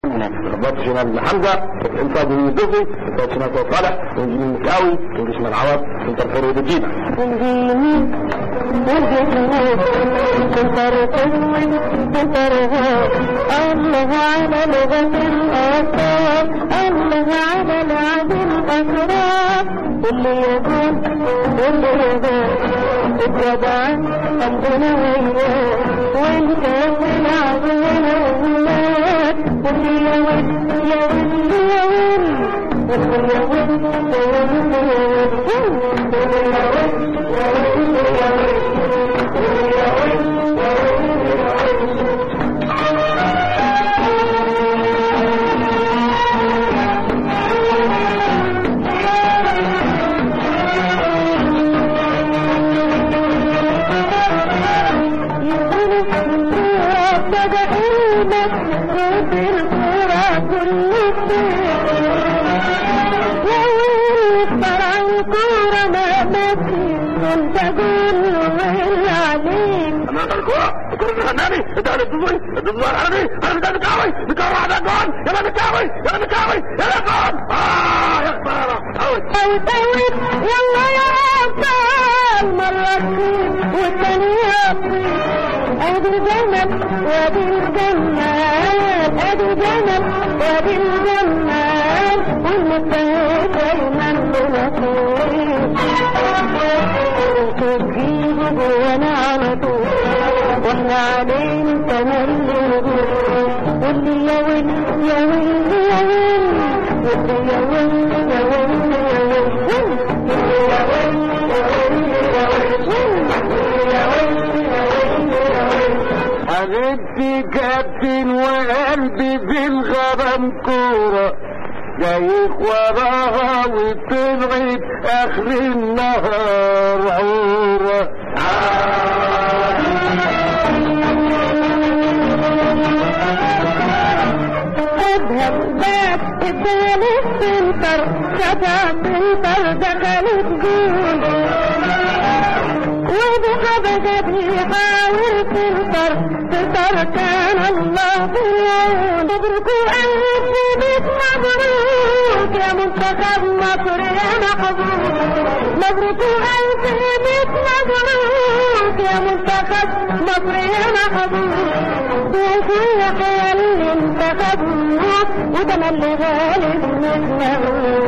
رباط شمال حمزة انت بالجزي انت شمال صالح ونجيب المكاوي ونجيب شمال عوض انت الحر وتجيب ونجيني وجهني تفرقني تفرها الله على لغة الأطفال الله على لعب الأسرار اللي يقول واللي يقول اتبع قلبنا وياه وانت ولعب الأولاد واللي يقول يا ويل يا ويل واللي يقول يا ويل يا ويل انا هذا الكوره الكوره الفناني الدوري الدبي الدبي العربي انا بدي مكاوي بكره على جول يلا مكاوي يلا مكاوي يلا جول اه يا خساره اوت اوت اوت يلا يا ابطال مرة تصيب والثانية تصيب ادي الجمل وادي الجمال ادي الجمل وادي الجمال والمجتهد دايما بنصيب تجيبه جوانا على طول واحنا علينا تملي واللي يا ويل يا ويل يا ويل واللي يا ويل يا ويل يا ويل واللي يا ويل يا ويل يا ويل يا ويل يا ويل يا ويل حبيبتي كابتن وقلبي في الغرام كورة جايك وراها وطلعت اخر النهار عورة اذهب باب الثالث سنتر شفا سنتر دخلت جول وبحبك بيحاول سنتر سنتر كان الله في العون مبروك ألف بيت مبروك يا منتخب مصر يا محبوب مبروك ألف بيت مبروك يا منتخب مصر يا محبوب وفي حال المنتخب وتملي غالب مثله